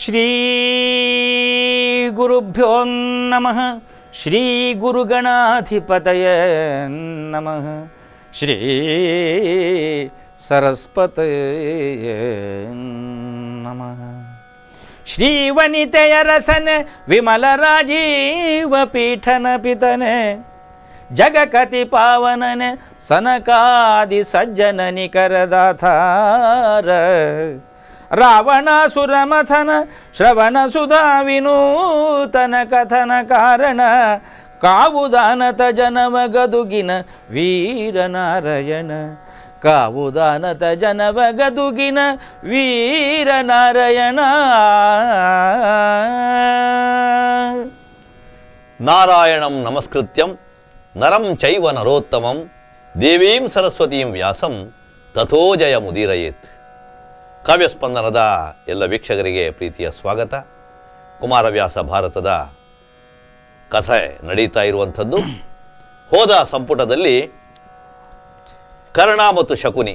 ಶ್ರೀ ಗುರುಭ್ಯೋ ನಮಃ ಶ್ರೀ ಗುರುಗಣಾಧಿಪತಯ ನಮಃ ಶ್ರೀ ಸರಸ್ವತಯ ನಮಃ ಶ್ರೀವನಿತೆಯ ರಸನ ವಿಮಲ ರಾಜೀವ ಪೀಠನ ಪಿತನೆ ಜಗಕತಿ ಪಾವನನೆ ಸನಕಾದಿ ಸಜ್ಜನ ನಿಕರದಾಧಾರ ರಾವಣಾಸುರ ಮಥನ ಶ್ರವಣ ಸುಧಾ ವಿನೂತನ ಕಥನ ಕಾರಣ ಕಾವುದಾನತ ಜನವ ಗದುಗಿನ ವೀರನಾರಾಯಣ ಕಾವುದಾನತ ಜನವ ಗದುಗಿನ ವೀರನಾರಾಯಣ ನಾರಾಯಣಂ ನಮಸ್ಕೃತ್ಯಂ ನರಂ ಚೈವ ನರೋತ್ತಮಂ ದೇವೀಂ ಸರಸ್ವತೀಂ ವ್ಯಾಸಂ ತಥೋ ಜಯ ಮುದೀರಯೇತ್ ಕಾವ್ಯಸ್ಪಂದನದ ಎಲ್ಲ ವೀಕ್ಷಕರಿಗೆ ಪ್ರೀತಿಯ ಸ್ವಾಗತ ಕುಮಾರವ್ಯಾಸ ಭಾರತದ ಕಥೆ ನಡೀತಾ ಇರುವಂಥದ್ದು ಹೋದ ಸಂಪುಟದಲ್ಲಿ ಕರ್ಣ ಮತ್ತು ಶಕುನಿ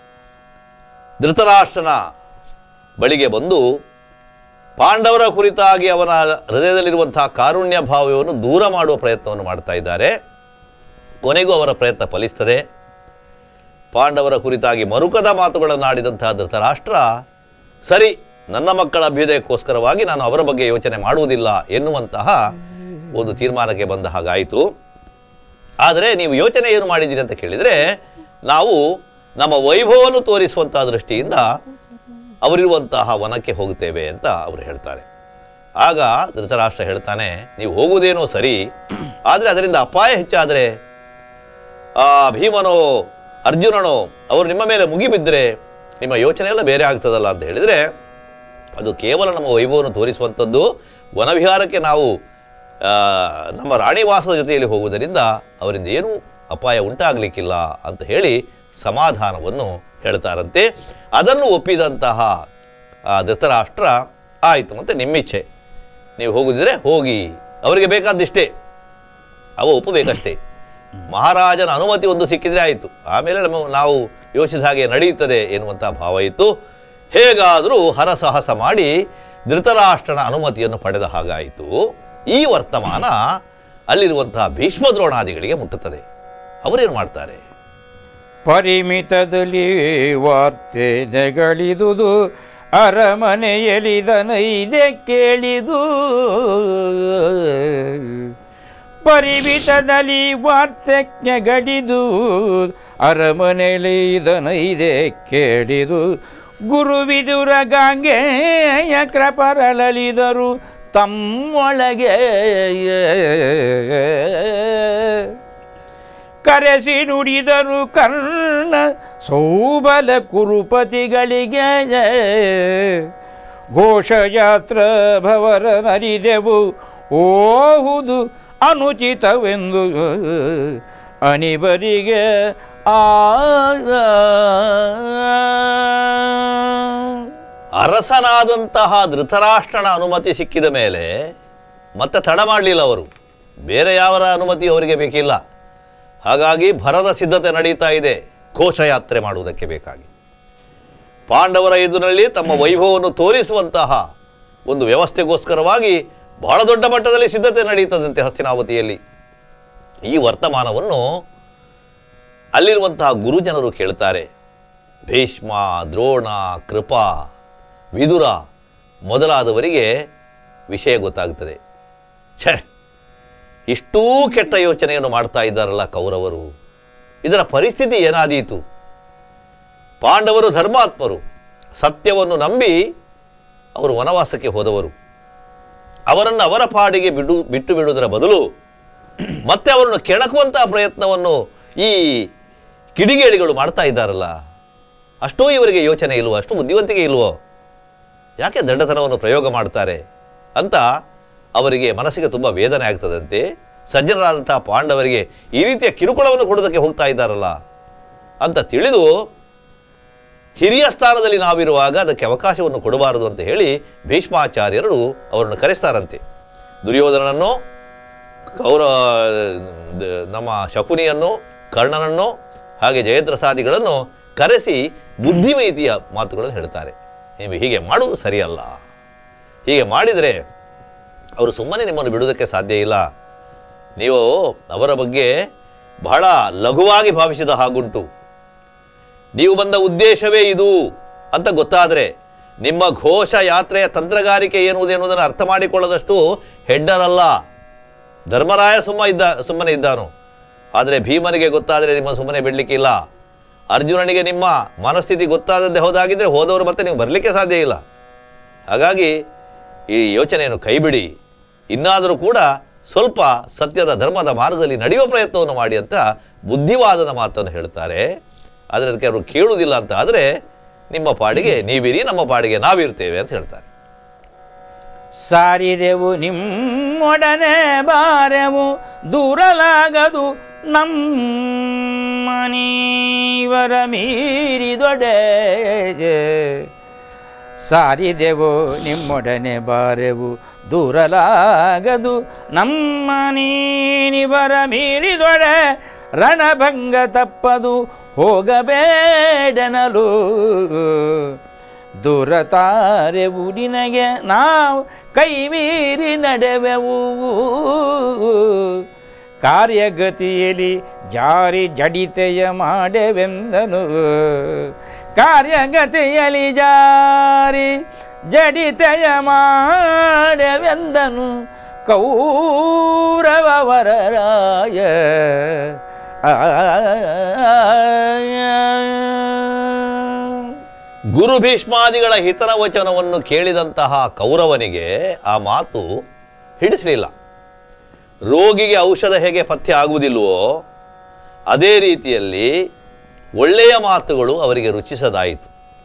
ಧೃತರಾಷ್ಟ್ರನ ಬಳಿಗೆ ಬಂದು ಪಾಂಡವರ ಕುರಿತಾಗಿ ಅವನ ಹೃದಯದಲ್ಲಿರುವಂತಹ ಕಾರುಣ್ಯ ಭಾವವನ್ನು ದೂರ ಮಾಡುವ ಪ್ರಯತ್ನವನ್ನು ಮಾಡ್ತಾ ಇದ್ದಾರೆ ಕೊನೆಗೂ ಅವರ ಪ್ರಯತ್ನ ಫಲಿಸ್ತದೆ ಪಾಂಡವರ ಕುರಿತಾಗಿ ಮರುಕದ ಮಾತುಗಳನ್ನು ಆಡಿದಂತಹ ಧೃತರಾಷ್ಟ್ರ ಸರಿ ನನ್ನ ಮಕ್ಕಳ ಅಭ್ಯುದಯಕ್ಕೋಸ್ಕರವಾಗಿ ನಾನು ಅವರ ಬಗ್ಗೆ ಯೋಚನೆ ಮಾಡುವುದಿಲ್ಲ ಎನ್ನುವಂತಹ ಒಂದು ತೀರ್ಮಾನಕ್ಕೆ ಬಂದ ಹಾಗಾಯಿತು ಆದರೆ ನೀವು ಯೋಚನೆ ಏನು ಮಾಡಿದ್ದೀರಿ ಅಂತ ಕೇಳಿದರೆ ನಾವು ನಮ್ಮ ವೈಭವವನ್ನು ತೋರಿಸುವಂತಹ ದೃಷ್ಟಿಯಿಂದ ಅವರಿರುವಂತಹ ವನಕ್ಕೆ ಹೋಗುತ್ತೇವೆ ಅಂತ ಅವರು ಹೇಳ್ತಾರೆ ಆಗ ಧೃತರಾಷ್ಟ್ರ ಹೇಳ್ತಾನೆ ನೀವು ಹೋಗುವುದೇನೋ ಸರಿ ಆದರೆ ಅದರಿಂದ ಅಪಾಯ ಹೆಚ್ಚಾದರೆ ಆ ಭೀಮನೋ ಅರ್ಜುನನೋ ಅವರು ನಿಮ್ಮ ಮೇಲೆ ಮುಗಿಬಿದ್ದರೆ ನಿಮ್ಮ ಯೋಚನೆ ಎಲ್ಲ ಬೇರೆ ಆಗ್ತದಲ್ಲ ಅಂತ ಹೇಳಿದರೆ ಅದು ಕೇವಲ ನಮ್ಮ ವೈಭವವನ್ನು ತೋರಿಸುವಂಥದ್ದು ವನವಿಹಾರಕ್ಕೆ ನಾವು ಆ, ನಮ್ಮ ರಾಣಿವಾಸದ ಜೊತೆಯಲ್ಲಿ ಹೋಗುವುದರಿಂದ ಅವರಿಂದ ಏನೂ ಅಪಾಯ ಉಂಟಾಗಲಿಕ್ಕಿಲ್ಲ ಅಂತ ಹೇಳಿ ಸಮಾಧಾನವನ್ನು ಹೇಳ್ತಾರಂತೆ ಅದನ್ನು ಒಪ್ಪಿದಂತಹ ಆ ಧೃತರಾಷ್ಟ್ರ ಆಯಿತು ಮತ್ತು ನಿಮ್ಮಿಚ್ಛೆ ನೀವು ಹೋಗುದಿದ್ರೆ ಹೋಗಿ ಅವರಿಗೆ ಬೇಕಾದಿಷ್ಟೇ ಅವ ಒಪ್ಪಬೇಕಷ್ಟೇ ಮಹಾರಾಜನ ಅನುಮತಿ ಒಂದು ಸಿಕ್ಕಿದ್ರೆ ಆಯಿತು ಆಮೇಲೆ ನಮ್ಮ ನಾವು ಯೋಚಿಸಿದ ಹಾಗೆ ನಡೆಯುತ್ತದೆ ಎನ್ನುವಂಥ ಭಾವ ಇತ್ತು ಹೇಗಾದರೂ ಹರಸಾಹಸ ಮಾಡಿ ಧೃತರಾಷ್ಟ್ರನ ಅನುಮತಿಯನ್ನು ಪಡೆದ ಹಾಗಾಯಿತು ಈ ವರ್ತಮಾನ ಅಲ್ಲಿರುವಂತಹ ಭೀಷ್ಮ ದ್ರೋಣಾದಿಗಳಿಗೆ ಮುಟ್ಟುತ್ತದೆ ಅವರೇನು ಮಾಡ್ತಾರೆ ಪರಿಮಿತದಲ್ಲಿ ವಾರ್ತೆ ನೆಗಳಿದುದು ಅರಮನೆಯಲಿದನೈದೆ ಕೇಳಿದು ಪರಿಮಿತದಲ್ಲಿ ವಾರ್ತೆ ನೆಗಡಿದು ಅರಮನೆಯಲ್ಲಿ ಇದನೈದೆ ಕೇಳಿದು ಗುರುವಿದುರ ಗಾಂಗೆಯ ಕೃಪರಳಲಿದರು ತಮ್ಮೊಳಗೆ ಕರೆಸಿ ನುಡಿದರು ಕರ್ಣ ಸೌಬಲ ಕುರುಪತಿಗಳಿಗೆ ಘೋಷಯಾತ್ರ ಭವರ ನರಿದೆವು ಓಹುದು ಅನುಚಿತವೆಂದು ಅನಿಬರಿಗೆ ಆ ಅರಸನಾದಂತಹ ಧೃತರಾಷ್ಟ್ರನ ಅನುಮತಿ ಸಿಕ್ಕಿದ ಮೇಲೆ ಮತ್ತೆ ತಡ ಮಾಡಲಿಲ್ಲ ಅವರು ಬೇರೆ ಯಾವರ ಅನುಮತಿ ಅವರಿಗೆ ಬೇಕಿಲ್ಲ ಹಾಗಾಗಿ ಭರದ ಸಿದ್ಧತೆ ನಡೀತಾ ಇದೆ ಘೋಷಯಾತ್ರೆ ಮಾಡುವುದಕ್ಕೆ ಬೇಕಾಗಿ ಪಾಂಡವರ ಎದುರಿನಲ್ಲಿ ತಮ್ಮ ವೈಭವವನ್ನು ತೋರಿಸುವಂತಹ ಒಂದು ವ್ಯವಸ್ಥೆಗೋಸ್ಕರವಾಗಿ ಬಹಳ ದೊಡ್ಡ ಮಟ್ಟದಲ್ಲಿ ಸಿದ್ಧತೆ ನಡೀತದಂತೆ ಹಸ್ತಿನಾವತಿಯಲ್ಲಿ ಈ ವರ್ತಮಾನವನ್ನು ಅಲ್ಲಿರುವಂತಹ ಗುರುಜನರು ಕೇಳ್ತಾರೆ ಭೀಷ್ಮ ದ್ರೋಣ ಕೃಪಾ ವಿದುರ ಮೊದಲಾದವರಿಗೆ ವಿಷಯ ಗೊತ್ತಾಗ್ತದೆ ಛೇ ಇಷ್ಟೂ ಕೆಟ್ಟ ಯೋಚನೆಯನ್ನು ಮಾಡ್ತಾ ಇದ್ದಾರಲ್ಲ ಕೌರವರು ಇದರ ಪರಿಸ್ಥಿತಿ ಏನಾದೀತು ಪಾಂಡವರು ಧರ್ಮಾತ್ಮರು ಸತ್ಯವನ್ನು ನಂಬಿ ಅವರು ವನವಾಸಕ್ಕೆ ಹೋದವರು ಅವರನ್ನು ಅವರ ಪಾಡಿಗೆ ಬಿಡು ಬಿಟ್ಟು ಬಿಡುವುದರ ಬದಲು ಮತ್ತೆ ಅವರನ್ನು ಕೆಣಕುವಂತಹ ಪ್ರಯತ್ನವನ್ನು ಈ ಕಿಡಿಗೇಡಿಗಳು ಮಾಡ್ತಾ ಇದ್ದಾರಲ್ಲ ಅಷ್ಟೂ ಇವರಿಗೆ ಯೋಚನೆ ಇಲ್ವೋ ಅಷ್ಟು ಬುದ್ಧಿವಂತಿಕೆ ಇಲ್ವೋ ಯಾಕೆ ದಡ್ಡತನವನ್ನು ಪ್ರಯೋಗ ಮಾಡ್ತಾರೆ ಅಂತ ಅವರಿಗೆ ಮನಸ್ಸಿಗೆ ತುಂಬ ವೇದನೆ ಆಗ್ತದಂತೆ ಸಜ್ಜನರಾದಂತಹ ಪಾಂಡವರಿಗೆ ಈ ರೀತಿಯ ಕಿರುಕುಳವನ್ನು ಕೊಡೋದಕ್ಕೆ ಹೋಗ್ತಾ ಇದ್ದಾರಲ್ಲ ಅಂತ ತಿಳಿದು ಹಿರಿಯ ಸ್ಥಾನದಲ್ಲಿ ನಾವಿರುವಾಗ ಅದಕ್ಕೆ ಅವಕಾಶವನ್ನು ಕೊಡಬಾರದು ಅಂತ ಹೇಳಿ ಭೀಷ್ಮಾಚಾರ್ಯರು ಅವರನ್ನು ಕರೆಸ್ತಾರಂತೆ ದುರ್ಯೋಧನನನ್ನು ಕೌರ ದ- ನಮ್ಮ ಶಕುನಿಯನ್ನು ಕರ್ಣನನ್ನು ಹಾಗೆ ಜಯದ್ರಥಾದಿಗಳನ್ನು ಕರೆಸಿ ಬುದ್ಧಿಮೈತಿಯ ಮಾತುಗಳನ್ನು ಹೇಳ್ತಾರೆ ನೀವು ಹೀಗೆ ಮಾಡುವುದು ಸರಿಯಲ್ಲ ಹೀಗೆ ಮಾಡಿದರೆ ಅವರು ಸುಮ್ಮನೆ ನಿಮ್ಮನ್ನು ಬಿಡುವುದಕ್ಕೆ ಸಾಧ್ಯ ಇಲ್ಲ ನೀವು ಅವರ ಬಗ್ಗೆ ಬಹಳ ಲಘುವಾಗಿ ಭಾವಿಸಿದ ಹಾಗುಂಟು ನೀವು ಬಂದ ಉದ್ದೇಶವೇ ಇದು ಅಂತ ಗೊತ್ತಾದರೆ ನಿಮ್ಮ ಘೋಷ ಯಾತ್ರೆಯ ತಂತ್ರಗಾರಿಕೆ ಏನುವುದು ಎನ್ನುವುದನ್ನು ಅರ್ಥ ಮಾಡಿಕೊಳ್ಳದಷ್ಟು ಹೆಡ್ಡರಲ್ಲ ಧರ್ಮರಾಯ ಸುಮ್ಮ ಇದ್ದ ಸುಮ್ಮನೆ ಇದ್ದಾನು ಆದರೆ ಭೀಮನಿಗೆ ಗೊತ್ತಾದರೆ ನಿಮ್ಮ ಸುಮ್ಮನೆ ಬಿಡಲಿಕ್ಕಿಲ್ಲ ಅರ್ಜುನನಿಗೆ ನಿಮ್ಮ ಮನಸ್ಥಿತಿ ಗೊತ್ತಾದದ್ದೇ ಹೋದಾಗಿದ್ದರೆ ಹೋದವರು ಮತ್ತೆ ನೀವು ಬರಲಿಕ್ಕೆ ಸಾಧ್ಯ ಇಲ್ಲ ಹಾಗಾಗಿ ಈ ಯೋಚನೆಯನ್ನು ಕೈಬಿಡಿ ಇನ್ನಾದರೂ ಕೂಡ ಸ್ವಲ್ಪ ಸತ್ಯದ ಧರ್ಮದ ಮಾರ್ಗದಲ್ಲಿ ನಡೆಯುವ ಪ್ರಯತ್ನವನ್ನು ಮಾಡಿ ಅಂತ ಬುದ್ಧಿವಾದದ ಮಾತನ್ನು ಹೇಳ್ತಾರೆ ಆದರೆ ಅದಕ್ಕೆ ಅವರು ಕೇಳುವುದಿಲ್ಲ ಅಂತ ಆದರೆ ನಿಮ್ಮ ಪಾಡಿಗೆ ನೀವಿರಿ ನಮ್ಮ ಪಾಡಿಗೆ ನಾವಿರ್ತೇವೆ ಅಂತ ಹೇಳ್ತಾರೆ ಸಾರಿದೆವು ನಿಮ್ಮೊಡನೆ ಬಾರೆವು ದೂರಲಾಗದು ನಮ್ಮನೀವರ ಮೀರಿದೊಡೆ ಸಾರಿದೆವು ನಿಮ್ಮೊಡನೆ ಬಾರೆವು ದೂರಲಾಗದು ನಮ್ಮ ನೀನಿವರ ಮೀರಿದೊಡೆ ರಣಭಂಗ ತಪ್ಪದು ಹೋಗಬೇಡನಲು ದುರತಾರೆವು ನಿನಗೆ ನಾವು ಕೈ ಮೀರಿ ನಡೆವೆವು ಕಾರ್ಯಗತಿಯಲ್ಲಿ ಜಾರಿ ಜಡಿತೆಯ ಮಾಡೆವೆಂದನು ಕಾರ್ಯಗತಿಯಲ್ಲಿ ಜಾರಿ ಜಡಿತೆಯ ಮಾಡೆವೆಂದನು ಕೌರವರರಾಯ ಗುರು ಭೀಷ್ಮಾದಿಗಳ ಹಿತನ ವಚನವನ್ನು ಕೇಳಿದಂತಹ ಕೌರವನಿಗೆ ಆ ಮಾತು ಹಿಡಿಸಲಿಲ್ಲ ರೋಗಿಗೆ ಔಷಧ ಹೇಗೆ ಪಥ್ಯ ಆಗುವುದಿಲ್ವೋ ಅದೇ ರೀತಿಯಲ್ಲಿ ಒಳ್ಳೆಯ ಮಾತುಗಳು ಅವರಿಗೆ ರುಚಿಸದಾಯಿತು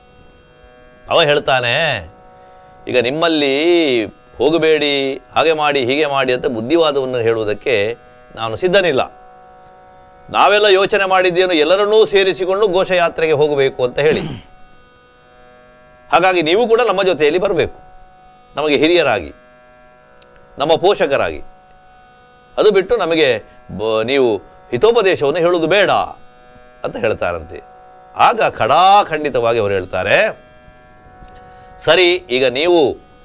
ಅವ ಹೇಳ್ತಾನೆ ಈಗ ನಿಮ್ಮಲ್ಲಿ ಹೋಗಬೇಡಿ ಹಾಗೆ ಮಾಡಿ ಹೀಗೆ ಮಾಡಿ ಅಂತ ಬುದ್ಧಿವಾದವನ್ನು ಹೇಳುವುದಕ್ಕೆ ನಾನು ಸಿದ್ಧನಿಲ್ಲ ನಾವೆಲ್ಲ ಯೋಚನೆ ಮಾಡಿದ್ದೇನು ಎಲ್ಲರನ್ನೂ ಸೇರಿಸಿಕೊಂಡು ಘೋಷಯಾತ್ರೆಗೆ ಹೋಗಬೇಕು ಅಂತ ಹೇಳಿ ಹಾಗಾಗಿ ನೀವು ಕೂಡ ನಮ್ಮ ಜೊತೆಯಲ್ಲಿ ಬರಬೇಕು ನಮಗೆ ಹಿರಿಯರಾಗಿ ನಮ್ಮ ಪೋಷಕರಾಗಿ ಅದು ಬಿಟ್ಟು ನಮಗೆ ಬ- ನೀವು ಹಿತೋಪದೇಶವನ್ನು ಹೇಳುವುದು ಬೇಡ ಅಂತ ಹೇಳ್ತಾರಂತೆ ಆಗ ಖಡಾಖಂಡಿತವಾಗಿ ಅವರು ಹೇಳ್ತಾರೆ ಸರಿ ಈಗ ನೀವು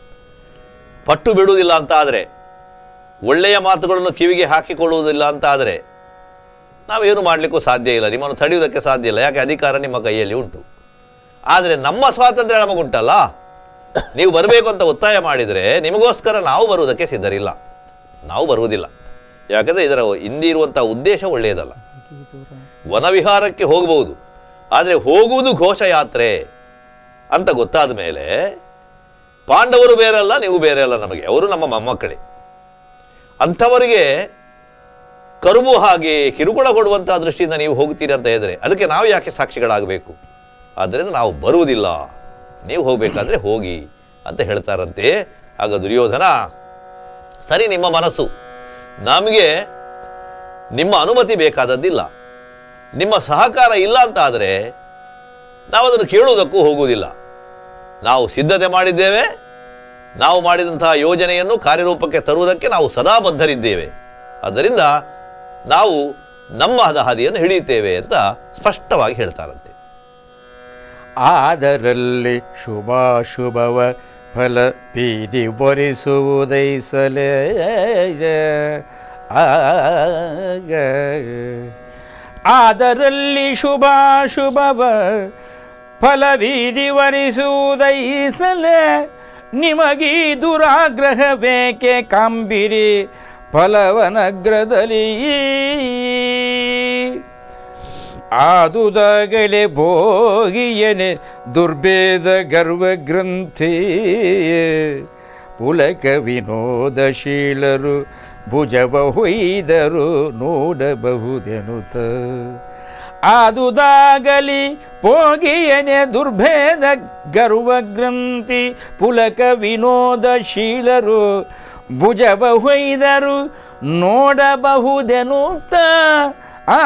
ಪಟ್ಟು ಬಿಡುವುದಿಲ್ಲ ಅಂತ ಆದರೆ ಒಳ್ಳೆಯ ಮಾತುಗಳನ್ನು ಕಿವಿಗೆ ಹಾಕಿಕೊಳ್ಳುವುದಿಲ್ಲ ಅಂತ ಆದರೆ ನಾವೇನು ಮಾಡಲಿಕ್ಕೂ ಸಾಧ್ಯ ಇಲ್ಲ ನಿಮ್ಮನ್ನು ತಡೆಯುವುದಕ್ಕೆ ಸಾಧ್ಯ ಇಲ್ಲ ಯಾಕೆ ಅಧಿಕಾರ ನಿಮ್ಮ ಕೈಯಲ್ಲಿ ಉಂಟು ಆದರೆ ನಮ್ಮ ಸ್ವಾತಂತ್ರ್ಯ ನಮಗುಂಟಲ್ಲ ನೀವು ಬರಬೇಕು ಅಂತ ಒತ್ತಾಯ ಮಾಡಿದರೆ ನಿಮಗೋಸ್ಕರ ನಾವು ಬರುವುದಕ್ಕೆ ಸಿದ್ಧರಿಲ್ಲ ನಾವು ಬರುವುದಿಲ್ಲ ಯಾಕಂದರೆ ಇದರ ಹಿಂದಿರುವಂಥ ಉದ್ದೇಶ ಒಳ್ಳೆಯದಲ್ಲ ವನವಿಹಾರಕ್ಕೆ ಹೋಗಬಹುದು ಆದರೆ ಹೋಗುವುದು ಘೋಷಯಾತ್ರೆ ಅಂತ ಗೊತ್ತಾದ ಮೇಲೆ ಪಾಂಡವರು ಬೇರೆಲ್ಲ ನೀವು ಬೇರೆ ಅಲ್ಲ ನಮಗೆ ಅವರು ನಮ್ಮ ಮೊಮ್ಮಕ್ಕಳೇ ಅಂಥವರಿಗೆ ಕರುಬು ಹಾಗೆ ಕಿರುಕುಳ ಕೊಡುವಂತಹ ದೃಷ್ಟಿಯಿಂದ ನೀವು ಹೋಗ್ತೀರಿ ಅಂತ ಹೇಳಿದ್ರೆ ಅದಕ್ಕೆ ನಾವು ಯಾಕೆ ಸಾಕ್ಷಿಗಳಾಗಬೇಕು ಆದ್ದರಿಂದ ನಾವು ಬರುವುದಿಲ್ಲ ನೀವು ಹೋಗಬೇಕಾದ್ರೆ ಹೋಗಿ ಅಂತ ಹೇಳ್ತಾರಂತೆ ಆಗ ದುರ್ಯೋಧನ ಸರಿ ನಿಮ್ಮ ಮನಸ್ಸು ನಮಗೆ ನಿಮ್ಮ ಅನುಮತಿ ಬೇಕಾದದ್ದಿಲ್ಲ ನಿಮ್ಮ ಸಹಕಾರ ಇಲ್ಲ ಅಂತ ಆದರೆ ನಾವು ಅದನ್ನು ಕೇಳುವುದಕ್ಕೂ ಹೋಗುವುದಿಲ್ಲ ನಾವು ಸಿದ್ಧತೆ ಮಾಡಿದ್ದೇವೆ ನಾವು ಮಾಡಿದಂತಹ ಯೋಜನೆಯನ್ನು ಕಾರ್ಯರೂಪಕ್ಕೆ ತರುವುದಕ್ಕೆ ನಾವು ಸದಾ ಬದ್ಧರಿದ್ದೇವೆ ಆದ್ದರಿಂದ ನಾವು ನಮ್ಮ ಹಾದಿಯನ್ನು ಹಿಡಿಯುತ್ತೇವೆ ಅಂತ ಸ್ಪಷ್ಟವಾಗಿ ಹೇಳ್ತಾರಂತೆ ಆದರಲ್ಲಿ ಶುಭಾಶುಭವ ಫಲ ಬೀದಿ ಬರಿಸುವುದೈಸಲೇ ಆಗ ಆದರಲ್ಲಿ ಶುಭಾಶುಭವ ಫಲ ಬೀದಿ ವರಿಸುವುದೈಸಲೇ ನಿಮಗೀ ದುರಾಗ್ರಹ ಬೇಕೆ ಕಾಂಬಿರಿ ಫಲವನಗ್ರದಲ್ಲಿ ಆದುದಾಗಲೇ ಭೋಗಿಯನೆ ದುರ್ಭೇದ ಗರ್ವ ಗ್ರಂಥಿ ಪುಲಕ ವಿನೋದಶೀಲರು ಭುಜವ ಹೊಯ್ದರು ನೋಡಬಹುದೆನುತ ಆದುದಾಗಲಿ ಪೋಗಿಯನೆ ದುರ್ಭೇದ ಗರ್ವ ಗ್ರಂಥಿ ಪುಲಕ ವಿನೋದಶೀಲರು ಭುಜವ ಹೊಯ್ದರು ನೋಡಬಹುದೆನುತ ಆ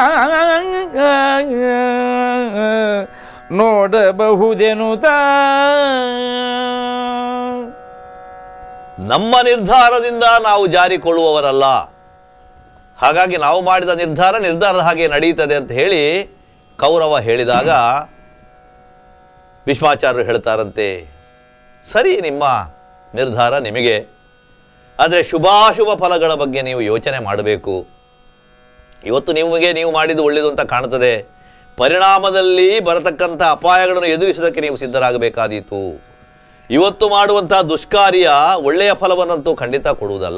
ನೋಡಬಹುದೆನುತ ನಮ್ಮ ನಿರ್ಧಾರದಿಂದ ನಾವು ಜಾರಿಕೊಳ್ಳುವವರಲ್ಲ ಹಾಗಾಗಿ ನಾವು ಮಾಡಿದ ನಿರ್ಧಾರ ನಿರ್ಧಾರದ ಹಾಗೆ ನಡೆಯುತ್ತದೆ ಅಂತ ಹೇಳಿ ಕೌರವ ಹೇಳಿದಾಗ ಭೀಷ್ಮಾಚಾರ್ಯರು ಹೇಳ್ತಾರಂತೆ ಸರಿ ನಿಮ್ಮ ನಿರ್ಧಾರ ನಿಮಗೆ ಆದರೆ ಶುಭಾಶುಭ ಫಲಗಳ ಬಗ್ಗೆ ನೀವು ಯೋಚನೆ ಮಾಡಬೇಕು ಇವತ್ತು ನಿಮಗೆ ನೀವು ಮಾಡಿದ್ದು ಒಳ್ಳೆಯದು ಅಂತ ಕಾಣ್ತದೆ ಪರಿಣಾಮದಲ್ಲಿ ಬರತಕ್ಕಂಥ ಅಪಾಯಗಳನ್ನು ಎದುರಿಸೋದಕ್ಕೆ ನೀವು ಸಿದ್ಧರಾಗಬೇಕಾದೀತು ಇವತ್ತು ಮಾಡುವಂಥ ದುಷ್ಕಾರ್ಯ ಒಳ್ಳೆಯ ಫಲವನ್ನಂತೂ ಖಂಡಿತ ಕೊಡುವುದಲ್ಲ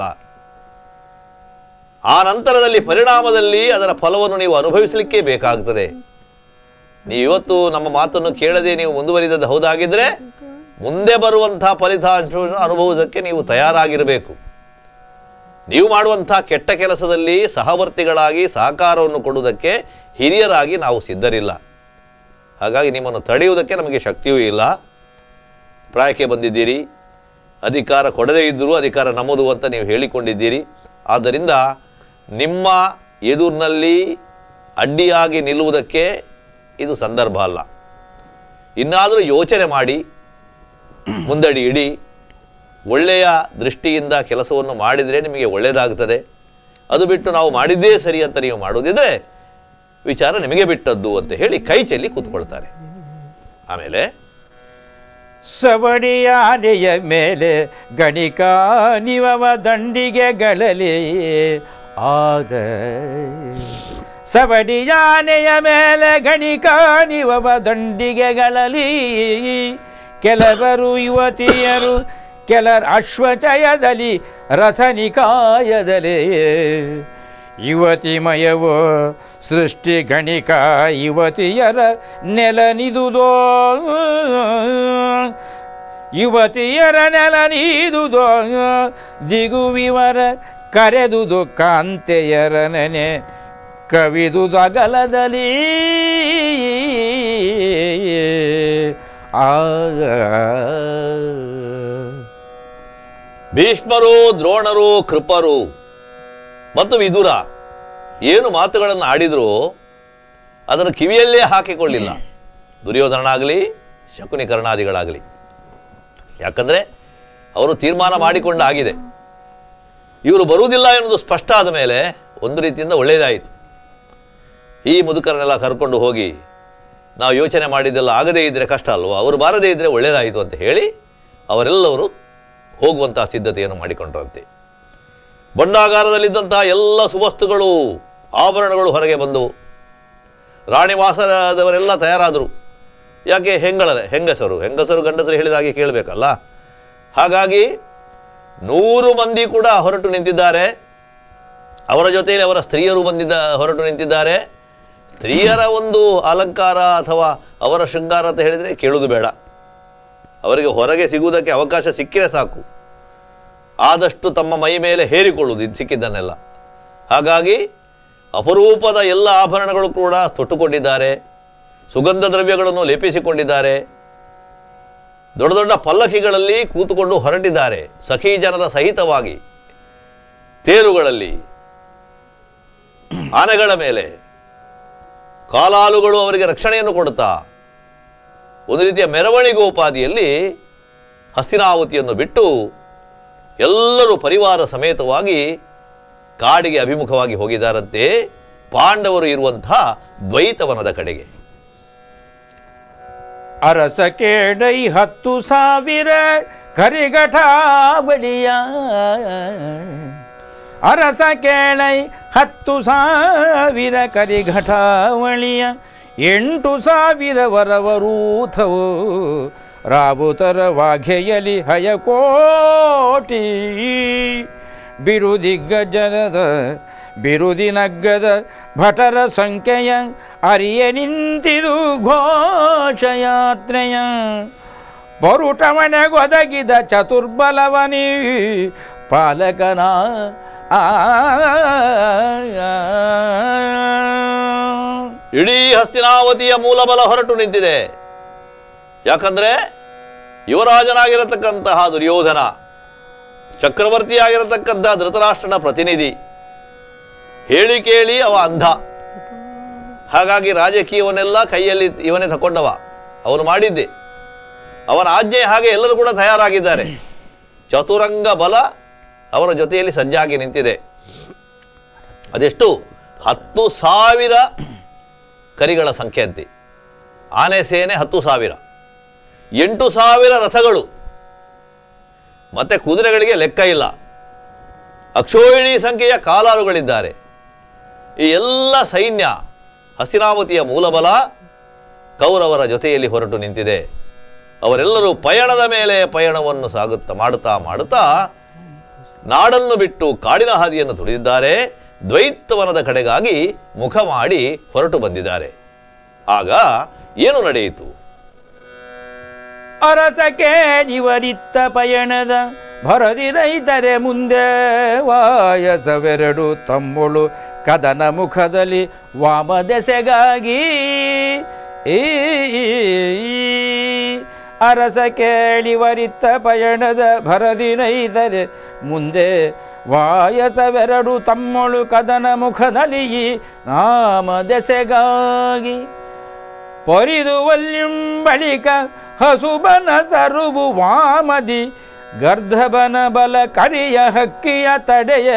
ಆ ನಂತರದಲ್ಲಿ ಪರಿಣಾಮದಲ್ಲಿ ಅದರ ಫಲವನ್ನು ನೀವು ಅನುಭವಿಸಲಿಕ್ಕೆ ಬೇಕಾಗ್ತದೆ ನೀವು ಇವತ್ತು ನಮ್ಮ ಮಾತನ್ನು ಕೇಳದೆ ನೀವು ಮುಂದುವರಿದದ್ದು ಹೌದಾಗಿದ್ದರೆ ಮುಂದೆ ಬರುವಂಥ ಫಲಿತಾಂಶವನ್ನು ಅನುಭವಿಸೋದಕ್ಕೆ ನೀವು ತಯಾರಾಗಿರಬೇಕು ನೀವು ಮಾಡುವಂಥ ಕೆಟ್ಟ ಕೆಲಸದಲ್ಲಿ ಸಹವರ್ತಿಗಳಾಗಿ ಸಹಕಾರವನ್ನು ಕೊಡುವುದಕ್ಕೆ ಹಿರಿಯರಾಗಿ ನಾವು ಸಿದ್ಧರಿಲ್ಲ ಹಾಗಾಗಿ ನಿಮ್ಮನ್ನು ತಡೆಯುವುದಕ್ಕೆ ನಮಗೆ ಶಕ್ತಿಯೂ ಇಲ್ಲ ಪ್ರಾಯಕ್ಕೆ ಬಂದಿದ್ದೀರಿ ಅಧಿಕಾರ ಕೊಡದೇ ಇದ್ದರೂ ಅಧಿಕಾರ ನಮ್ಮದು ಅಂತ ನೀವು ಹೇಳಿಕೊಂಡಿದ್ದೀರಿ ಆದ್ದರಿಂದ ನಿಮ್ಮ ಎದುರಿನಲ್ಲಿ ಅಡ್ಡಿಯಾಗಿ ನಿಲ್ಲುವುದಕ್ಕೆ ಇದು ಸಂದರ್ಭ ಅಲ್ಲ ಇನ್ನಾದರೂ ಯೋಚನೆ ಮಾಡಿ ಮುಂದಡಿ ಇಡಿ ಒಳ್ಳೆಯ ದೃಷ್ಟಿಯಿಂದ ಕೆಲಸವನ್ನು ಮಾಡಿದರೆ ನಿಮಗೆ ಒಳ್ಳೆಯದಾಗ್ತದೆ ಅದು ಬಿಟ್ಟು ನಾವು ಮಾಡಿದ್ದೇ ಸರಿ ಅಂತ ನೀವು ಮಾಡೋದಿದ್ರೆ ವಿಚಾರ ನಿಮಗೆ ಬಿಟ್ಟದ್ದು ಅಂತ ಹೇಳಿ ಕೈ ಚೆಲ್ಲಿ ಕೂತ್ಕೊಳ್ತಾರೆ ಆಮೇಲೆ ಸವಡಿಯಾನೆಯ ಮೇಲೆ ಗಣಿಕ ನಿವವ ದಂಡಿಗೆಗಳಲ್ಲಿ ಆದ ಸವಡಿಯಾನೆಯ ಮೇಲೆ ಗಣಿಕ ನಿವವ ದಂಡಿಗೆಗಳಲ್ಲಿ ಕೆಲವರು ಯುವತಿಯರು ಕೆಲರ ಅಶ್ವಚಯದಲ್ಲಿ ರಥನಿಕಾಯದಲ್ಲಿ ಯುವತಿಮಯವೋ ಸೃಷ್ಟಿ ಗಣಿಕ ಯುವತಿಯರ ನೆಲನಿದುದೋ ಯುವತಿಯರ ನೆಲ ನೀದುದೋ ದಿಗುವಿವರ ಕರೆದುದು ಕಾಂತೆಯರ ನೆನೆ ಕವಿದುದು ಅಗಲದಲ್ಲಿ ಆ ಭೀಷ್ಮರು ದ್ರೋಣರು ಕೃಪರು ಮತ್ತು ವಿದುರ ಏನು ಮಾತುಗಳನ್ನು ಆಡಿದರೂ ಅದನ್ನು ಕಿವಿಯಲ್ಲೇ ಹಾಕಿಕೊಳ್ಳಿಲ್ಲ ದುರ್ಯೋಧನನಾಗಲಿ ಶಕುನಿಕರ್ಣಾದಿಗಳಾಗಲಿ ಯಾಕಂದರೆ ಅವರು ತೀರ್ಮಾನ ಮಾಡಿಕೊಂಡು ಆಗಿದೆ ಇವರು ಬರುವುದಿಲ್ಲ ಎನ್ನುವುದು ಸ್ಪಷ್ಟ ಆದ ಮೇಲೆ ಒಂದು ರೀತಿಯಿಂದ ಒಳ್ಳೆಯದಾಯಿತು ಈ ಮುದುಕರನ್ನೆಲ್ಲ ಕರ್ಕೊಂಡು ಹೋಗಿ ನಾವು ಯೋಚನೆ ಮಾಡಿದ್ದೆಲ್ಲ ಆಗದೇ ಇದ್ದರೆ ಕಷ್ಟ ಅಲ್ವೋ ಅವರು ಬಾರದೇ ಇದ್ದರೆ ಒಳ್ಳೆಯದಾಯಿತು ಅಂತ ಹೇಳಿ ಅವರೆಲ್ಲವರು ಹೋಗುವಂತಹ ಸಿದ್ಧತೆಯನ್ನು ಮಾಡಿಕೊಂಡ್ರಂತೆ ಭಂಡಾಗಾರದಲ್ಲಿದ್ದಂತಹ ಎಲ್ಲ ಸುವಸ್ತುಗಳು ಆಭರಣಗಳು ಹೊರಗೆ ಬಂದವು ರಾಣಿವಾಸದವರೆಲ್ಲ ತಯಾರಾದರು ಯಾಕೆ ಹೆಂಗಳ ಹೆಂಗಸರು ಹೆಂಗಸರು ಗಂಡಸರು ಹೇಳಿದ ಹಾಗೆ ಕೇಳಬೇಕಲ್ಲ ಹಾಗಾಗಿ ನೂರು ಮಂದಿ ಕೂಡ ಹೊರಟು ನಿಂತಿದ್ದಾರೆ ಅವರ ಜೊತೆಯಲ್ಲಿ ಅವರ ಸ್ತ್ರೀಯರು ಬಂದಿದ್ದ ಹೊರಟು ನಿಂತಿದ್ದಾರೆ ಸ್ತ್ರೀಯರ ಒಂದು ಅಲಂಕಾರ ಅಥವಾ ಅವರ ಶೃಂಗಾರ ಅಂತ ಹೇಳಿದರೆ ಕೇಳುವುದು ಬೇಡ ಅವರಿಗೆ ಹೊರಗೆ ಸಿಗುವುದಕ್ಕೆ ಅವಕಾಶ ಸಿಕ್ಕಿರೆ ಸಾಕು ಆದಷ್ಟು ತಮ್ಮ ಮೈ ಮೇಲೆ ಹೇರಿಕೊಳ್ಳುವುದು ಇದು ಸಿಕ್ಕಿದ್ದನ್ನೆಲ್ಲ ಹಾಗಾಗಿ ಅಪರೂಪದ ಎಲ್ಲ ಆಭರಣಗಳು ಕೂಡ ತೊಟ್ಟುಕೊಂಡಿದ್ದಾರೆ ಸುಗಂಧ ದ್ರವ್ಯಗಳನ್ನು ಲೇಪಿಸಿಕೊಂಡಿದ್ದಾರೆ ದೊಡ್ಡ ದೊಡ್ಡ ಪಲ್ಲಕ್ಕಿಗಳಲ್ಲಿ ಕೂತುಕೊಂಡು ಹೊರಟಿದ್ದಾರೆ ಸಖಿ ಜನರ ಸಹಿತವಾಗಿ ತೇರುಗಳಲ್ಲಿ ಆನೆಗಳ ಮೇಲೆ ಕಾಲಾಲುಗಳು ಅವರಿಗೆ ರಕ್ಷಣೆಯನ್ನು ಕೊಡುತ್ತಾ ಒಂದು ರೀತಿಯ ಮೆರವಣಿಗೋಪಾದಿಯಲ್ಲಿ ಹಸ್ತಿನಾವತಿಯನ್ನು ಬಿಟ್ಟು ಎಲ್ಲರೂ ಪರಿವಾರ ಸಮೇತವಾಗಿ ಕಾಡಿಗೆ ಅಭಿಮುಖವಾಗಿ ಹೋಗಿದ್ದಾರಂತೆ ಪಾಂಡವರು ಇರುವಂತಹ ದ್ವೈತವನದ ಕಡೆಗೆ ಅರಸ ಕೇಳೈ ಹತ್ತು ಸಾವಿರ ಕರಿಘಟಾವಳಿಯ ಅರಸ ಕೇಳೈ ಹತ್ತು ಸಾವಿರ ಕರಿಘಟಾವಳಿಯ ಎಂಟು ಸಾವಿರ ವರವರೂಥವು ರಾವುತರ ವಾಘೆಯಲಿ ಹಯಕೋಟಿ ಬಿರುದಿಗ್ಗಜನದ ಬಿರುದಿನಗ್ಗದ ಭಟರ ಸಂಖ್ಯೆಯ ಅರಿಯ ನಿಂತಿದು ಘೋಷಯಾತ್ರೆಯ ಪರುಟಮನೆಗೊದಗಿದ ಚತುರ್ಬಲವನಿ ಪಾಲಕನ ಆ ಇಡೀ ಹಸ್ತಿನಾವತಿಯ ಮೂಲಬಲ ಹೊರಟು ನಿಂತಿದೆ ಯಾಕಂದ್ರೆ ಯುವರಾಜನಾಗಿರತಕ್ಕಂತಹ ದುರ್ಯೋಧನ ಚಕ್ರವರ್ತಿಯಾಗಿರತಕ್ಕಂತಹ ಧೃತರಾಷ್ಟ್ರನ ಪ್ರತಿನಿಧಿ ಹೇಳಿ ಕೇಳಿ ಅವ ಅಂಧ ಹಾಗಾಗಿ ರಾಜಕೀಯವನ್ನೆಲ್ಲ ಕೈಯಲ್ಲಿ ಇವನೇ ತಕೊಂಡವ ಅವನು ಮಾಡಿದ್ದೆ ಅವನ ಆಜ್ಞೆ ಹಾಗೆ ಎಲ್ಲರೂ ಕೂಡ ತಯಾರಾಗಿದ್ದಾರೆ ಚತುರಂಗ ಬಲ ಅವರ ಜೊತೆಯಲ್ಲಿ ಸಜ್ಜಾಗಿ ನಿಂತಿದೆ ಅದೆಷ್ಟು ಹತ್ತು ಸಾವಿರ ಕರಿಗಳ ಸಂಖ್ಯೆ ಅಂತೆ ಆನೆ ಸೇನೆ ಹತ್ತು ಸಾವಿರ ಎಂಟು ಸಾವಿರ ರಥಗಳು ಮತ್ತೆ ಕುದುರೆಗಳಿಗೆ ಲೆಕ್ಕ ಇಲ್ಲ ಅಕ್ಷೋಹಿಣಿ ಸಂಖ್ಯೆಯ ಕಾಲಾಳುಗಳಿದ್ದಾರೆ ಈ ಎಲ್ಲ ಸೈನ್ಯ ಹಸ್ತಿನಾವತಿಯ ಮೂಲಬಲ ಕೌರವರ ಜೊತೆಯಲ್ಲಿ ಹೊರಟು ನಿಂತಿದೆ ಅವರೆಲ್ಲರೂ ಪಯಣದ ಮೇಲೆ ಪಯಣವನ್ನು ಸಾಗುತ್ತಾ ಮಾಡುತ್ತಾ ಮಾಡುತ್ತಾ ನಾಡನ್ನು ಬಿಟ್ಟು ಕಾಡಿನ ಹಾದಿಯನ್ನು ತುಳಿದಿದ್ದಾರೆ ದ್ವೈತವನದ ಕಡೆಗಾಗಿ ಮುಖ ಮಾಡಿ ಹೊರಟು ಬಂದಿದ್ದಾರೆ ಆಗ ಏನು ನಡೆಯಿತು ಅರಸ ಕೇಳಿವರಿತ್ತ ಪಯಣದ ಭರದಿ ರೈತರೆ ಮುಂದೆ ವಾಯಸವೆರಡು ತಮ್ಮುಳು ಕದನ ಮುಖದಲ್ಲಿ ವಾಮ ದೆಸೆಗಾಗಿ ಈ ಅರಸ ಕೇಳಿವರಿತ್ತ ಪಯಣದ ಭರದಿ ರೈತರೆ ಮುಂದೆ ವಾಯಸವೆರಡು ತಮ್ಮುಳು ಕದನ ಮುಖದಲ್ಲಿ ಈ ನಾಮ ದೆಸೆಗಾಗಿ ಪರಿದು ಬಳಿಕ ಹಸುಬನ ಸರುಬು ವಾಮದಿ ಗರ್ಧಬನ ಬಲ ಕರಿಯ ಹಕ್ಕಿಯ ತಡೆಯ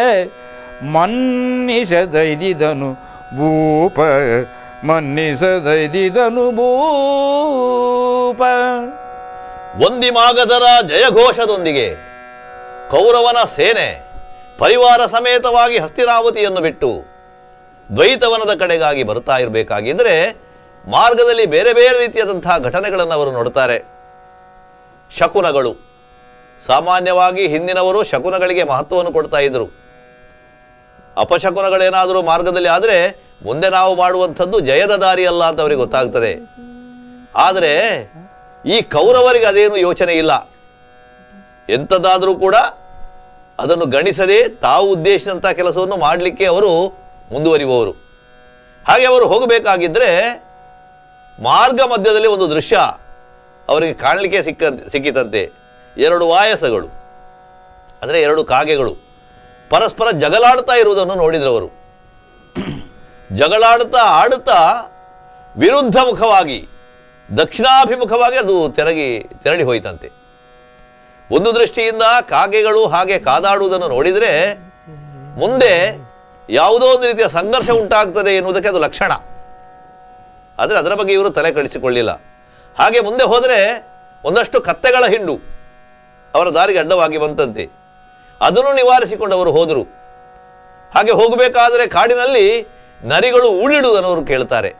ಮನ್ನಿಸದೈದಿದನು ಭೂಪ ಮನ್ನಿಸದೈದಿದನು ಭೂಪ ಒಂದಿಮಾಗದರ ಜಯಘೋಷದೊಂದಿಗೆ ಕೌರವನ ಸೇನೆ ಪರಿವಾರ ಸಮೇತವಾಗಿ ಹಸ್ತಿನಾವತಿಯನ್ನು ಬಿಟ್ಟು ದ್ವೈತವನದ ಕಡೆಗಾಗಿ ಬರುತ್ತಾ ಇರಬೇಕಾಗಿದ್ದರೆ ಮಾರ್ಗದಲ್ಲಿ ಬೇರೆ ಬೇರೆ ರೀತಿಯಾದಂತಹ ಘಟನೆಗಳನ್ನು ಅವರು ನೋಡ್ತಾರೆ ಶಕುನಗಳು ಸಾಮಾನ್ಯವಾಗಿ ಹಿಂದಿನವರು ಶಕುನಗಳಿಗೆ ಮಹತ್ವವನ್ನು ಕೊಡ್ತಾ ಇದ್ದರು ಅಪಶಕುನಗಳೇನಾದರೂ ಮಾರ್ಗದಲ್ಲಿ ಆದರೆ ಮುಂದೆ ನಾವು ಮಾಡುವಂಥದ್ದು ಜಯದ ದಾರಿ ಅಲ್ಲ ಅಂತ ಅವರಿಗೆ ಗೊತ್ತಾಗ್ತದೆ ಆದರೆ ಈ ಕೌರವರಿಗೆ ಅದೇನು ಯೋಚನೆ ಇಲ್ಲ ಎಂಥದ್ದಾದರೂ ಕೂಡ ಅದನ್ನು ಗಣಿಸದೆ ತಾವು ಉದ್ದೇಶಿಸಿದಂಥ ಕೆಲಸವನ್ನು ಮಾಡಲಿಕ್ಕೆ ಅವರು ಮುಂದುವರಿಯುವವರು ಹಾಗೆ ಅವರು ಹೋಗಬೇಕಾಗಿದ್ದರೆ ಮಾರ್ಗ ಮಧ್ಯದಲ್ಲಿ ಒಂದು ದೃಶ್ಯ ಅವರಿಗೆ ಕಾಣಲಿಕ್ಕೆ ಸಿಕ್ಕ ಸಿಕ್ಕಿತಂತೆ ಎರಡು ವಾಯಸಗಳು ಅಂದರೆ ಎರಡು ಕಾಗೆಗಳು ಪರಸ್ಪರ ಜಗಳಾಡ್ತಾ ಇರುವುದನ್ನು ನೋಡಿದ್ರು ಅವರು ಜಗಳಾಡುತ್ತಾ ಆಡುತ್ತಾ ವಿರುದ್ಧ ಮುಖವಾಗಿ ದಕ್ಷಿಣಾಭಿಮುಖವಾಗಿ ಅದು ತೆರಗಿ ತೆರಳಿ ಹೋಯಿತಂತೆ ಒಂದು ದೃಷ್ಟಿಯಿಂದ ಕಾಗೆಗಳು ಹಾಗೆ ಕಾದಾಡುವುದನ್ನು ನೋಡಿದರೆ ಮುಂದೆ ಯಾವುದೋ ಒಂದು ರೀತಿಯ ಸಂಘರ್ಷ ಉಂಟಾಗ್ತದೆ ಎನ್ನುವುದಕ್ಕೆ ಅದು ಲಕ್ಷಣ ಆದರೆ ಅದರ ಬಗ್ಗೆ ಇವರು ತಲೆ ಕಡಿಸಿಕೊಳ್ಳಿಲ್ಲ ಹಾಗೆ ಮುಂದೆ ಹೋದರೆ ಒಂದಷ್ಟು ಕತ್ತೆಗಳ ಹಿಂಡು ಅವರ ದಾರಿಗೆ ಅಡ್ಡವಾಗಿ ಬಂತಂತೆ ಅದನ್ನು ನಿವಾರಿಸಿಕೊಂಡು ಅವರು ಹೋದರು ಹಾಗೆ ಹೋಗಬೇಕಾದರೆ ಕಾಡಿನಲ್ಲಿ ನರಿಗಳು ಊಳಿಡುವುದನ್ನು ಅವರು ಕೇಳ್ತಾರೆ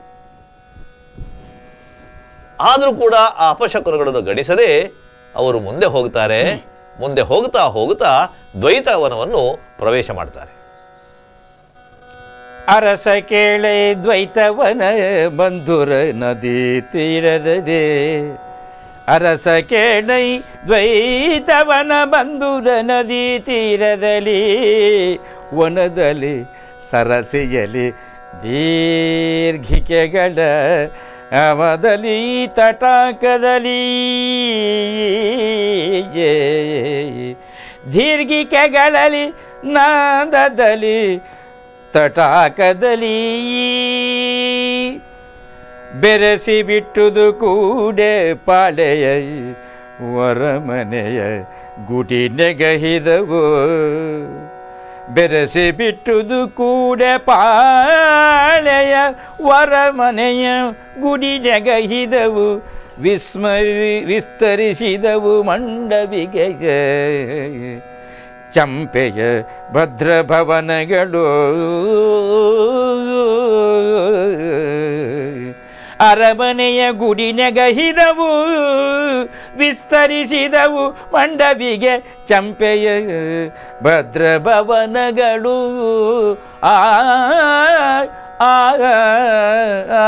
ಆದರೂ ಕೂಡ ಆ ಅಪಶಕುನಗಳನ್ನು ಗಣಿಸದೆ ಅವರು ಮುಂದೆ ಹೋಗ್ತಾರೆ ಮುಂದೆ ಹೋಗ್ತಾ ಹೋಗ್ತಾ ದ್ವೈತವನವನ್ನು ಪ್ರವೇಶ ಮಾಡ್ತಾರೆ ಅರಸ ಕೇಳೆ ದ್ವೈತವನ ಬಂಧುರ ನದಿ ತೀರದದೆ ಅರಸ ಕೇಳೈ ದ್ವೈತವನ ಬಂಧುರ ನದಿ ತೀರದಲ್ಲಿ ವನದಲ್ಲಿ ಸರಸೆಯಲಿ ದೀರ್ಘಿಕೆಗಳ ಅವದಲ್ಲಿ ತಟಾಕದಲ್ಲಿ ದೀರ್ಘಿಕೆಗಳಲ್ಲಿ ನಾದದಲ್ಲಿ ತಟಾಕದಲ್ಲಿ ಬೆರೆಸಿ ಬಿಟ್ಟುದು ಕೂಡೆ ಪಾಳೆಯ ವರಮನೆಯ ಗುಡಿ ನೆಗಹಿದವು ಬೆರೆಸಿ ಬಿಟ್ಟುದು ಕೂಡೆ ಪಾಳೆಯ ವರಮನೆಯ ಗುಡಿ ನೆಗಹಿದವು ವಿಸ್ಮರಿ ವಿಸ್ತರಿಸಿದವು ಮಂಡವಿಗೆ ಚಂಪೆಯ ಭದ್ರಭವನಗಳು ಅರಮನೆಯ ಗುಡಿ ನೆಗಹಿದವು ವಿಸ್ತರಿಸಿದವು ಮಂಡವಿಗೆ ಚಂಪೆಯ ಭದ್ರಭವನಗಳು ಆ ಆ, ಆ,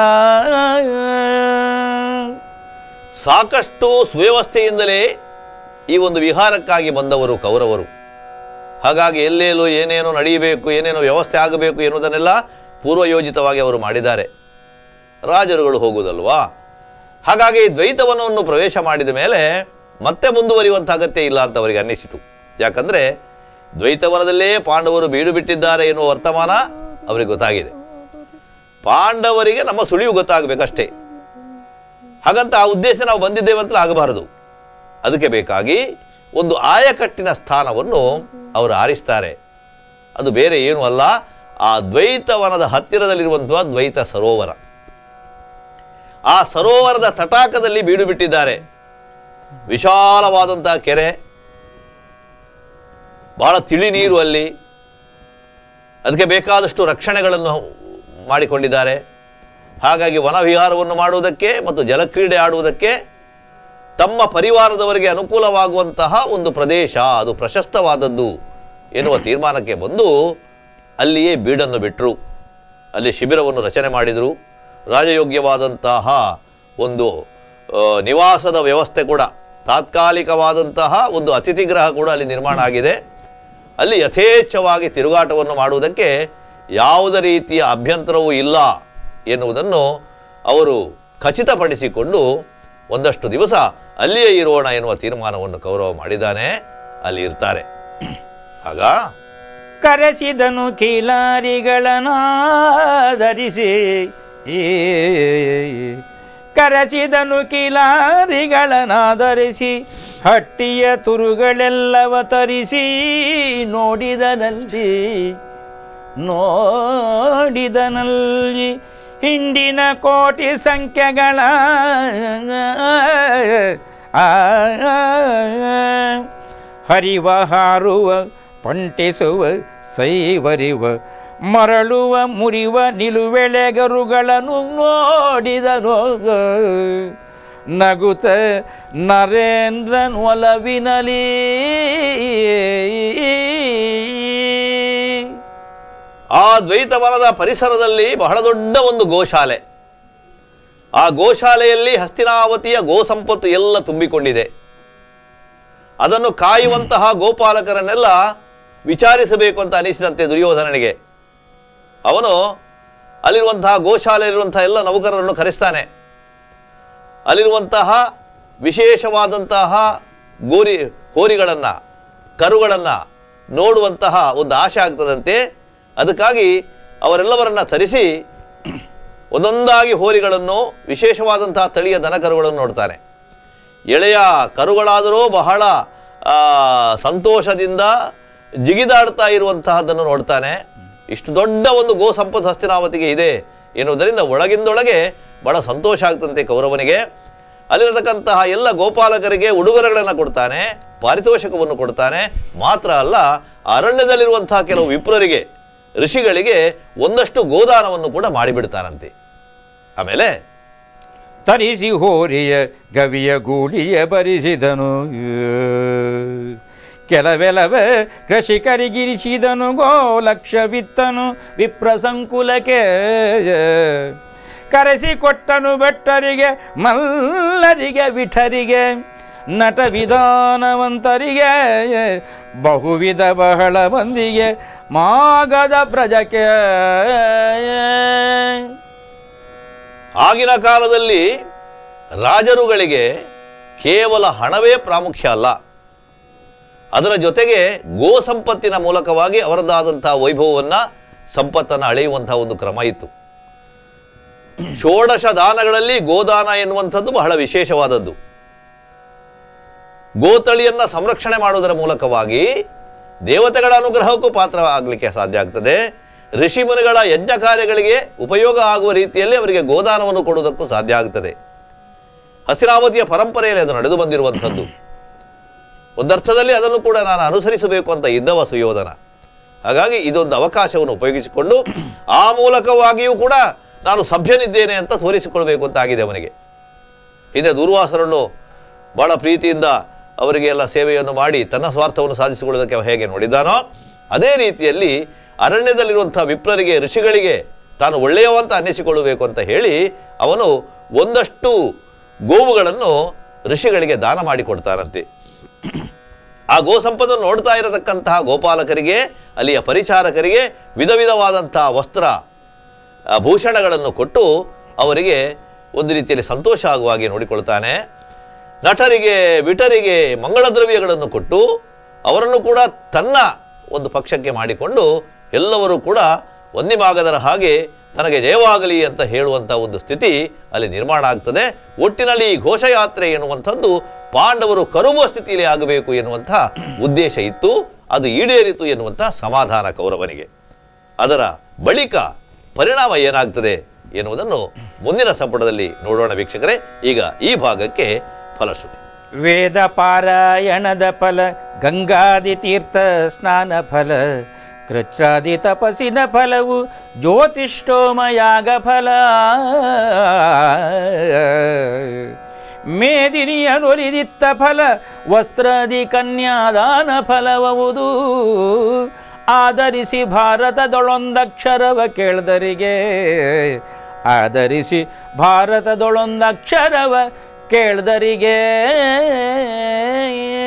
ಸಾಕಷ್ಟು ಸುವ್ಯವಸ್ಥೆಯಿಂದಲೇ ಈ ಒಂದು ವಿಹಾರಕ್ಕಾಗಿ ಬಂದವರು ಕೌರವರು ಹಾಗಾಗಿ ಎಲ್ಲೆಲ್ಲೂ ಏನೇನು ನಡೆಯಬೇಕು ಏನೇನು ವ್ಯವಸ್ಥೆ ಆಗಬೇಕು ಎನ್ನುವುದನ್ನೆಲ್ಲ ಪೂರ್ವಯೋಜಿತವಾಗಿ ಅವರು ಮಾಡಿದ್ದಾರೆ ರಾಜರುಗಳು ಹೋಗುವುದಲ್ವಾ ಹಾಗಾಗಿ ದ್ವೈತವನವನ್ನು ಪ್ರವೇಶ ಮಾಡಿದ ಮೇಲೆ ಮತ್ತೆ ಮುಂದುವರಿಯುವಂಥ ಅಗತ್ಯ ಇಲ್ಲ ಅಂತ ಅವರಿಗೆ ಅನ್ನಿಸಿತು ಯಾಕಂದರೆ ದ್ವೈತವನದಲ್ಲೇ ಪಾಂಡವರು ಬೀಡು ಬಿಟ್ಟಿದ್ದಾರೆ ಎನ್ನುವ ವರ್ತಮಾನ ಅವರಿಗೆ ಗೊತ್ತಾಗಿದೆ ಪಾಂಡವರಿಗೆ ನಮ್ಮ ಸುಳಿವು ಗೊತ್ತಾಗಬೇಕಷ್ಟೇ ಹಾಗಂತ ಆ ಉದ್ದೇಶ ನಾವು ಬಂದಿದ್ದೇವೆ ಅಂತಲೇ ಆಗಬಾರದು ಅದಕ್ಕೆ ಬೇಕಾಗಿ ಒಂದು ಆಯಕಟ್ಟಿನ ಸ್ಥಾನವನ್ನು ಅವರು ಆರಿಸ್ತಾರೆ ಅದು ಬೇರೆ ಏನೂ ಅಲ್ಲ ಆ ದ್ವೈತವನದ ಹತ್ತಿರದಲ್ಲಿರುವಂತಹ ದ್ವೈತ ಸರೋವರ ಆ ಸರೋವರದ ತಟಾಕದಲ್ಲಿ ಬೀಡು ಬಿಟ್ಟಿದ್ದಾರೆ ವಿಶಾಲವಾದಂತಹ ಕೆರೆ ಬಹಳ ತಿಳಿ ನೀರು ಅಲ್ಲಿ ಅದಕ್ಕೆ ಬೇಕಾದಷ್ಟು ರಕ್ಷಣೆಗಳನ್ನು ಮಾಡಿಕೊಂಡಿದ್ದಾರೆ ಹಾಗಾಗಿ ವನವಿಹಾರವನ್ನು ಮಾಡುವುದಕ್ಕೆ ಮತ್ತು ಜಲಕ್ರೀಡೆ ಆಡುವುದಕ್ಕೆ ತಮ್ಮ ಪರಿವಾರದವರಿಗೆ ಅನುಕೂಲವಾಗುವಂತಹ ಒಂದು ಪ್ರದೇಶ ಅದು ಪ್ರಶಸ್ತವಾದದ್ದು ಎನ್ನುವ ತೀರ್ಮಾನಕ್ಕೆ ಬಂದು ಅಲ್ಲಿಯೇ ಬೀಡನ್ನು ಬಿಟ್ಟರು ಅಲ್ಲಿ ಶಿಬಿರವನ್ನು ರಚನೆ ಮಾಡಿದರು ರಾಜಯೋಗ್ಯವಾದಂತಹ ಒಂದು ಆ, ನಿವಾಸದ ವ್ಯವಸ್ಥೆ ಕೂಡ ತಾತ್ಕಾಲಿಕವಾದಂತಹ ಒಂದು ಅತಿಥಿ ಗೃಹ ಕೂಡ ಅಲ್ಲಿ ನಿರ್ಮಾಣ ಆಗಿದೆ ಅಲ್ಲಿ ಯಥೇಚ್ಛವಾಗಿ ತಿರುಗಾಟವನ್ನು ಮಾಡುವುದಕ್ಕೆ ಯಾವುದೇ ರೀತಿಯ ಅಭ್ಯಂತರವೂ ಇಲ್ಲ ಎನ್ನುವುದನ್ನು ಅವರು ಖಚಿತಪಡಿಸಿಕೊಂಡು ಒಂದಷ್ಟು ದಿವಸ ಅಲ್ಲಿಯೇ ಇರೋಣ ಎನ್ನುವ ತೀರ್ಮಾನವನ್ನು ಕೌರವ ಮಾಡಿದ್ದಾನೆ ಅಲ್ಲಿ ಇರ್ತಾರೆ ಆಗ ಕರೆಸಿದನು ಕೀಲಾರಿಗಳನಾಧರಿಸಿ ಈ ಕರೆಸಿದನು ಕೀಲಾರಿಗಳನಾಧರಿಸಿ ಹಟ್ಟಿಯ ತುರುಗಳೆಲ್ಲವ ತರಿಸಿ ನೋಡಿದನಲ್ಲಿ ನೋಡಿದನಲ್ಲಿ ಹಿಂಡಿನ ಕೋಟಿ ಸಂಖ್ಯೆಗಳ ಆ ಹರಿವ ಹಾರುವ ಪಂಟಿಸುವ ಸೈವರಿವ ಮರಳುವ ಮುರಿವ ನಿಲುವೆಳೆಗರುಗಳನ್ನು ನೋಡಿದನು ನಗುತ್ತ ನರೇಂದ್ರನ್ ಒಲವಿನಲಿ ಆ ದ್ವೈತವನದ ಪರಿಸರದಲ್ಲಿ ಬಹಳ ದೊಡ್ಡ ಒಂದು ಗೋಶಾಲೆ ಆ ಗೋಶಾಲೆಯಲ್ಲಿ ಹಸ್ತಿನಾವತಿಯ ಗೋಸಂಪತ್ತು ಎಲ್ಲ ತುಂಬಿಕೊಂಡಿದೆ ಅದನ್ನು ಕಾಯುವಂತಹ ಗೋಪಾಲಕರನ್ನೆಲ್ಲ ವಿಚಾರಿಸಬೇಕು ಅಂತ ಅನಿಸಿದಂತೆ ದುರ್ಯೋಧನನಿಗೆ ಅವನು ಅಲ್ಲಿರುವಂತಹ ಗೋಶಾಲೆಯಲ್ಲಿರುವಂತಹ ಎಲ್ಲ ನೌಕರರನ್ನು ಕರೆಸ್ತಾನೆ ಅಲ್ಲಿರುವಂತಹ ವಿಶೇಷವಾದಂತಹ ಗೋರಿ ಹೋರಿಗಳನ್ನು ಕರುಗಳನ್ನು ನೋಡುವಂತಹ ಒಂದು ಆಶೆ ಆಗ್ತದಂತೆ ಅದಕ್ಕಾಗಿ ಅವರೆಲ್ಲವರನ್ನ ತರಿಸಿ ಒಂದೊಂದಾಗಿ ಹೋರಿಗಳನ್ನು ವಿಶೇಷವಾದಂತಹ ತಳಿಯ ದನಕರುಗಳನ್ನು ನೋಡ್ತಾನೆ ಎಳೆಯ ಕರುಗಳಾದರೂ ಬಹಳ ಆ, ಸಂತೋಷದಿಂದ ಜಿಗಿದಾಡ್ತಾ ಇರುವಂತಹದ್ದನ್ನು ನೋಡ್ತಾನೆ ಇಷ್ಟು ದೊಡ್ಡ ಒಂದು ಗೋ ಸಂಪತ್ತು ಹಸ್ತಿನಾವತಿಗೆ ಇದೆ ಎನ್ನುವುದರಿಂದ ಒಳಗಿಂದೊಳಗೆ ಬಹಳ ಸಂತೋಷ ಆಗ್ತಂತೆ ಕೌರವನಿಗೆ ಅಲ್ಲಿರತಕ್ಕಂತಹ ಎಲ್ಲ ಗೋಪಾಲಕರಿಗೆ ಉಡುಗೊರೆಗಳನ್ನು ಕೊಡ್ತಾನೆ ಪಾರಿತೋಷಕವನ್ನು ಕೊಡ್ತಾನೆ ಮಾತ್ರ ಅಲ್ಲ ಅರಣ್ಯದಲ್ಲಿರುವಂತಹ ಕೆಲವು ವಿಪ್ರರಿಗೆ ಋಷಿಗಳಿಗೆ ಒಂದಷ್ಟು ಗೋದಾನವನ್ನು ಕೂಡ ಮಾಡಿಬಿಡ್ತಾರಂತೆ ಆಮೇಲೆ ತರಿಸಿ ಹೋರಿಯ ಗವಿಯ ಗೂಳಿಯ ಬರಿಸಿದನು ಕೆಲವೆಲವ ಕೃಷಿಕರಿಗಿರಿಸಿದನು ಗೋಲಕ್ಷ ವಿತ್ತನು ವಿಪ್ರ ಸಂಕುಲಕ್ಕೆ ಕರೆಸಿ ಕೊಟ್ಟನು ಭಟ್ಟರಿಗೆ ಮಲ್ಲರಿಗೆ ವಿಠರಿಗೆ ನಟ ವಿಧಾನವಂತರಿಗೆ ಬಹುವಿಧ ಬಹಳ ಮಂದಿಗೆ ಮಾಗದ ಪ್ರಜಕ್ಕೆ ಆಗಿನ ಕಾಲದಲ್ಲಿ ರಾಜರುಗಳಿಗೆ ಕೇವಲ ಹಣವೇ ಪ್ರಾಮುಖ್ಯ ಅಲ್ಲ ಅದರ ಜೊತೆಗೆ ಗೋ ಸಂಪತ್ತಿನ ಮೂಲಕವಾಗಿ ಅವರದಾದಂತಹ ವೈಭವವನ್ನು ಸಂಪತ್ತನ್ನು ಅಳೆಯುವಂತಹ ಒಂದು ಕ್ರಮ ಇತ್ತು ಷೋಡಶ ದಾನಗಳಲ್ಲಿ ಗೋದಾನ ಎನ್ನುವಂಥದ್ದು ಬಹಳ ವಿಶೇಷವಾದದ್ದು ಗೋತಳಿಯನ್ನು ಸಂರಕ್ಷಣೆ ಮಾಡುವುದರ ಮೂಲಕವಾಗಿ ದೇವತೆಗಳ ಅನುಗ್ರಹಕ್ಕೂ ಪಾತ್ರ ಆಗಲಿಕ್ಕೆ ಸಾಧ್ಯ ಆಗ್ತದೆ ಋಷಿಮುನಿಗಳ ಯಜ್ಞ ಕಾರ್ಯಗಳಿಗೆ ಉಪಯೋಗ ಆಗುವ ರೀತಿಯಲ್ಲಿ ಅವರಿಗೆ ಗೋದಾನವನ್ನು ಕೊಡುವುದಕ್ಕೂ ಸಾಧ್ಯ ಆಗ್ತದೆ ಹಸಿರಾವತಿಯ ಪರಂಪರೆಯಲ್ಲಿ ಅದು ನಡೆದು ಬಂದಿರುವಂಥದ್ದು ಒಂದರ್ಥದಲ್ಲಿ ಅದನ್ನು ಕೂಡ ನಾನು ಅನುಸರಿಸಬೇಕು ಅಂತ ಇದ್ದವ ಸುಯೋಧನ ಹಾಗಾಗಿ ಇದೊಂದು ಅವಕಾಶವನ್ನು ಉಪಯೋಗಿಸಿಕೊಂಡು ಆ ಮೂಲಕವಾಗಿಯೂ ಕೂಡ ನಾನು ಸಭ್ಯನಿದ್ದೇನೆ ಅಂತ ತೋರಿಸಿಕೊಳ್ಬೇಕು ಅಂತ ಆಗಿದೆ ಅವನಿಗೆ ಹಿಂದೆ ದುರ್ವಾಸರನ್ನು ಬಹಳ ಪ್ರೀತಿಯಿಂದ ಅವರಿಗೆ ಎಲ್ಲ ಸೇವೆಯನ್ನು ಮಾಡಿ ತನ್ನ ಸ್ವಾರ್ಥವನ್ನು ಸಾಧಿಸಿಕೊಳ್ಳೋದಕ್ಕೆ ಅವ ಹೇಗೆ ನೋಡಿದ್ದಾನೋ ಅದೇ ರೀತಿಯಲ್ಲಿ ಅರಣ್ಯದಲ್ಲಿರುವಂಥ ವಿಪ್ರರಿಗೆ ಋಷಿಗಳಿಗೆ ತಾನು ಒಳ್ಳೆಯವ ಅಂತ ಅನ್ನಿಸಿಕೊಳ್ಳಬೇಕು ಅಂತ ಹೇಳಿ ಅವನು ಒಂದಷ್ಟು ಗೋವುಗಳನ್ನು ಋಷಿಗಳಿಗೆ ದಾನ ಮಾಡಿಕೊಡ್ತಾರಂತೆ ಆ ಗೋ ಸಂಪದನ್ನು ನೋಡ್ತಾ ಇರತಕ್ಕಂತಹ ಗೋಪಾಲಕರಿಗೆ ಅಲ್ಲಿಯ ಪರಿಚಾರಕರಿಗೆ ವಿಧ ವಿಧವಾದಂತಹ ವಸ್ತ್ರ ಆ, ಭೂಷಣಗಳನ್ನು ಕೊಟ್ಟು ಅವರಿಗೆ ಒಂದು ರೀತಿಯಲ್ಲಿ ಸಂತೋಷ ಆಗುವ ಹಾಗೆ ನೋಡಿಕೊಳ್ತಾನೆ ನಟರಿಗೆ ವಿಟರಿಗೆ ಮಂಗಳ ದ್ರವ್ಯಗಳನ್ನು ಕೊಟ್ಟು ಅವರನ್ನು ಕೂಡ ತನ್ನ ಒಂದು ಪಕ್ಷಕ್ಕೆ ಮಾಡಿಕೊಂಡು ಎಲ್ಲರೂ ಕೂಡ ಒಂದಿಮಾಗದರ ಹಾಗೆ ತನಗೆ ಜಯವಾಗಲಿ ಅಂತ ಹೇಳುವಂಥ ಒಂದು ಸ್ಥಿತಿ ಅಲ್ಲಿ ನಿರ್ಮಾಣ ಆಗ್ತದೆ ಒಟ್ಟಿನಲ್ಲಿ ಈ ಘೋಷಯಾತ್ರೆ ಎನ್ನುವಂಥದ್ದು ಪಾಂಡವರು ಕರುಬುವ ಸ್ಥಿತಿಯಲ್ಲಿ ಆಗಬೇಕು ಎನ್ನುವಂಥ ಉದ್ದೇಶ ಇತ್ತು ಅದು ಈಡೇರಿತು ಎನ್ನುವಂಥ ಸಮಾಧಾನ ಕೌರವನಿಗೆ ಅದರ ಬಳಿಕ ಪರಿಣಾಮ ಏನಾಗ್ತದೆ ಎನ್ನುವುದನ್ನು ಮುಂದಿನ ಸಂಪುಟದಲ್ಲಿ ನೋಡೋಣ ವೀಕ್ಷಕರೇ ಈಗ ಈ ಭಾಗಕ್ಕೆ ಫಲಶ್ರುತಿ ವೇದ ಪಾರಾಯಣದ ಫಲ ಗಂಗಾದಿ ತೀರ್ಥ ಸ್ನಾನ ಫಲ ಕೃಚ್ರಾದಿ ತಪಸ್ಸಿನ ಫಲವು ಜ್ಯೋತಿಷ್ಠೋಮಯಾಗ ಫಲ ಮೇದಿನಿಯ ನೊಲಿದಿತ್ತ ಫಲ ವಸ್ತ್ರಾದಿ ಕನ್ಯಾದಾನ ಫಲವವುದು ಆಧರಿಸಿ ಭಾರತದೊಳೊಂದಕ್ಷರವ ಕೇಳ್ದರಿಗೆ ಆಧರಿಸಿ ಭಾರತದೊಳೊಂದಕ್ಷರವ ಕೇಳ್ದರಿಗೆ